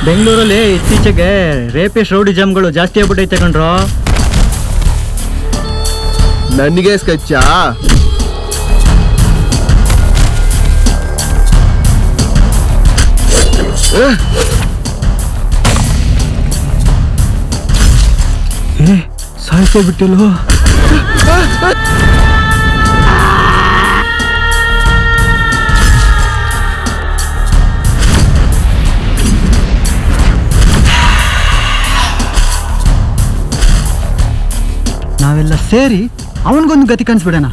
ಬೆಂಗಳೂರಲ್ಲಿ ಇತ್ತೀಚೆಗೆ ರೇಪಿಸ್ಟ್ ರೌಡಿಜಮ್ಗಳು ಜಾಸ್ತಿ ಆಗ್ಬಿಟ್ಟೈತೆ ಕಣ್ರೋ ನನಗೆ ಸ್ಕೆಚ್ಚಾ ಸಾಯಿಸೇ ಬಿಟ್ಟಿಲ್ವೋ ನಾವೆಲ್ಲ ಸೇರಿ ಅವನಿಗೊಂದು ಗತಿ ಕನ್ಸ್ಬಿಡೋಣ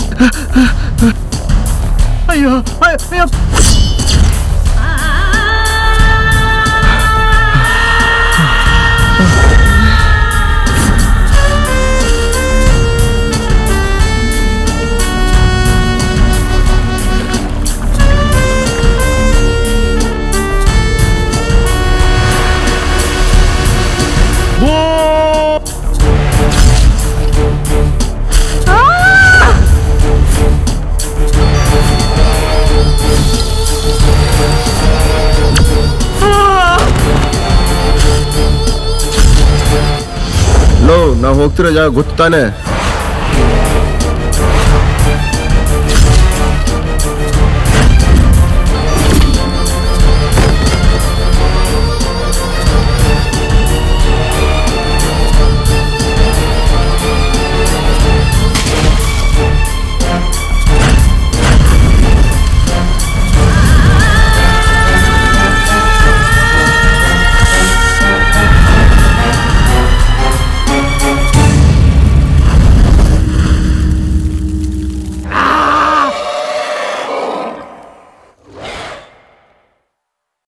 ಅಯ್ಯೋ ಅಯ್ಯೋ ಅಯ್ಯೋ. ಲೋ ನಾವು ಹೋಗ್ತಿರೋ ಜಾಗ ಗೊತ್ತಾನೆ